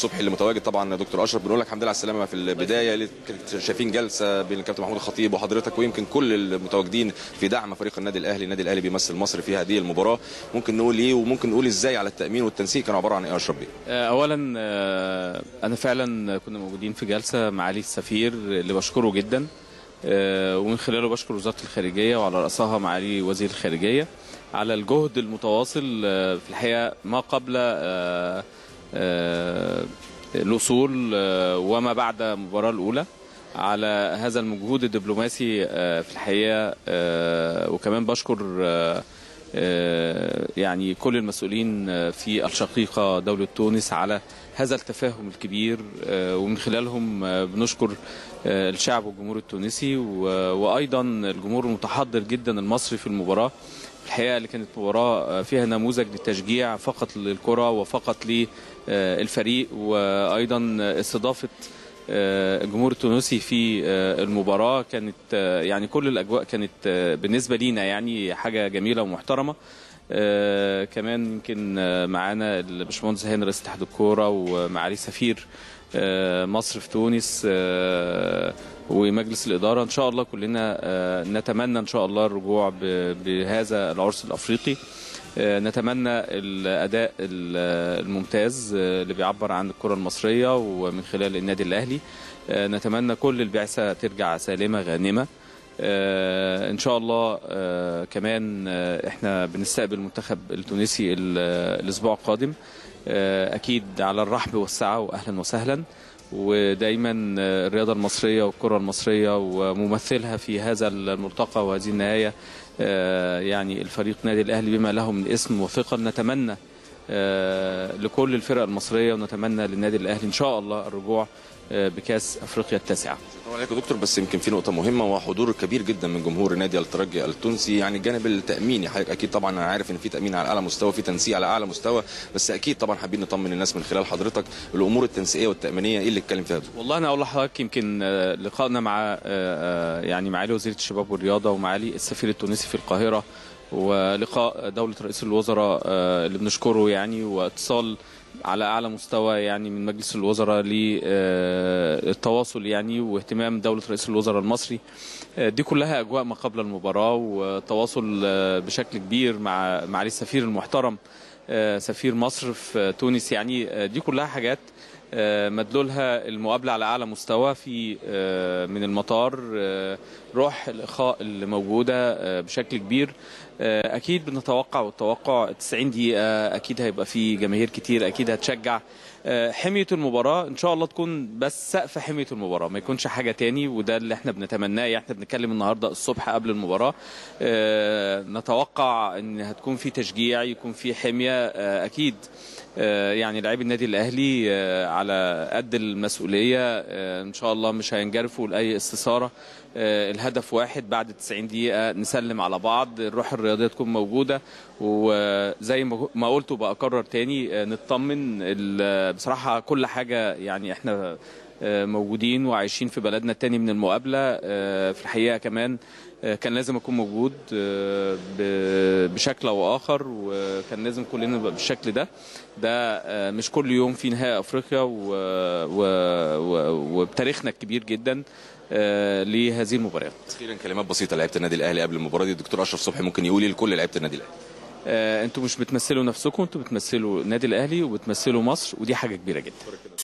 صبحي اللي متواجد طبعا دكتور اشرف بنقول لك الحمد لله على السلامه في البدايه اللي كنت شايفين جلسه بين الكابتن محمود الخطيب وحضرتك ويمكن كل المتواجدين في دعم فريق النادي الاهلي النادي الاهلي بيمثل مصر في هذه المباراه ممكن نقول ايه وممكن نقول ازاي على التامين والتنسيق كانوا عباره عن ايه يا اشرف بيه آه، اولا آه، انا فعلا كنا موجودين في جلسه مع علي السفير اللي بشكره جدا آه، ومن خلاله بشكر وزاره الخارجيه وعلى راسها معالي وزير الخارجيه على الجهد المتواصل آه، في الحقيقه ما قبل آه، آه، الوصول آه، وما بعد المباراه الاولى على هذا المجهود الدبلوماسي آه، في الحقيقه آه، وكمان بشكر آه، آه، يعني كل المسؤولين آه، في الشقيقة دولة تونس على هذا التفاهم الكبير آه، ومن خلالهم آه، بنشكر آه، الشعب والجمهور التونسي و- وأيضا الجمهور المتحضر جدا المصري في المباراة الحقيقة اللي كانت مباراة آه، فيها نموذج للتشجيع فقط للكرة وفقط للفريق وأيضا استضافة آه، الجمهور التونسي في آه، المباراة كانت آه، يعني كل الأجواء كانت آه، بالنسبة لينا يعني حاجة جميلة ومحترمة آه، كمان يمكن آه، معانا الباشمهندس هاني رئيس اتحاد الكورة ومعالي سفير آه، مصر في تونس آه، ومجلس الإدارة إن شاء الله كلنا آه، نتمنى إن شاء الله الرجوع ب- بهذا العرس الأفريقي آه، نتمنى الاداء ال- الممتاز آه، اللي بيعبر عن الكره المصريه ومن خلال النادي الاهلي آه، نتمنى كل البعثه ترجع سالمه غانمه آه، ان شاء الله آه، كمان آه، احنا بنستقبل المنتخب التونسي ال- الاسبوع القادم آه، اكيد على الرحب والسعه واهلا وسهلا ودايما آه، الرياضه المصريه والكره المصريه وممثلها في هذا الملتقى وهذه النهايه آه، يعني الفريق نادي الاهلي بما له من اسم وثقل نتمنى آه، لكل الفرق المصريه ونتمنى للنادي الاهلي ان شاء الله الرجوع آه، بكاس افريقيا التاسعه طبعا عليك يا دكتور بس يمكن في نقطة مهمة وحضور كبير جدا من جمهور نادي الترجي التونسي يعني الجانب التأميني حضرتك أكيد طبعا أنا عارف إن في تأمين على أعلى مستوى في تنسيق على أعلى مستوى بس أكيد طبعا حابين نطمن الناس من خلال حضرتك الأمور التنسيقية والتأمينية إيه اللي اتكلم فيها دكتور؟ والله انا اقول لحضرتك يمكن آه، لقائنا مع آه، آه، يعني معالي وزيره الشباب والرياضه ومعالي السفير التونسي في القاهره ولقاء دوله رئيس الوزراء آه، اللي بنشكره يعني واتصال على اعلى مستوى يعني من مجلس الوزراء للتواصل يعني واهتمام دوله رئيس الوزراء المصري آه، دي كلها اجواء ما قبل المباراه وتواصل آه، بشكل كبير مع معالي السفير المحترم آه، سفير مصر في تونس يعني آه، دي كلها حاجات آه، مدلولها المقابله على اعلى مستوى في آه، من المطار آه، روح الاخاء اللي موجوده آه، بشكل كبير آه، اكيد بنتوقع والتوقع 90 دقيقه اكيد هيبقى في جماهير كتير اكيد هتشجع آه، حميه المباراه ان شاء الله تكون بس سقف حميه المباراه ما يكونش حاجه تاني وده اللي احنا بنتمناه يعني احنا بنتكلم النهارده الصبح قبل المباراه آه، نتوقع ان هتكون في تشجيع يكون في حميه آه، اكيد آه، يعني لاعبي النادي الاهلي آه، على قد المسؤوليه آه، ان شاء الله مش هينجرفوا لاي استثاره آه، الهدف واحد بعد 90 دقيقه نسلم على بعض الروح الرياضيه تكون موجوده وزي ما ما قلت وبكرر تاني آه، نطمن ال- بصراحه كل حاجه يعني احنا آه، موجودين وعايشين في بلدنا التاني من المقابله آه، في الحقيقه كمان آه، كان لازم اكون موجود آه، ب- بشكل او اخر وكان لازم كلنا نبقى بالشكل ده ده آه، مش كل يوم في نهائي افريقيا و- و- و- وبتاريخنا الكبير جدا آه، لهذه المباريات أخيرا كلمات بسيطة لعيبة النادي الأهلي قبل المباراة دي الدكتور أشرف صبحي ممكن يقول إيه لكل لعيبة النادي الأهلي آه، انتوا مش بتمثلوا نفسكم انتوا بتمثلوا النادي الاهلي وبتمثلوا مصر ودي حاجه كبيره جدا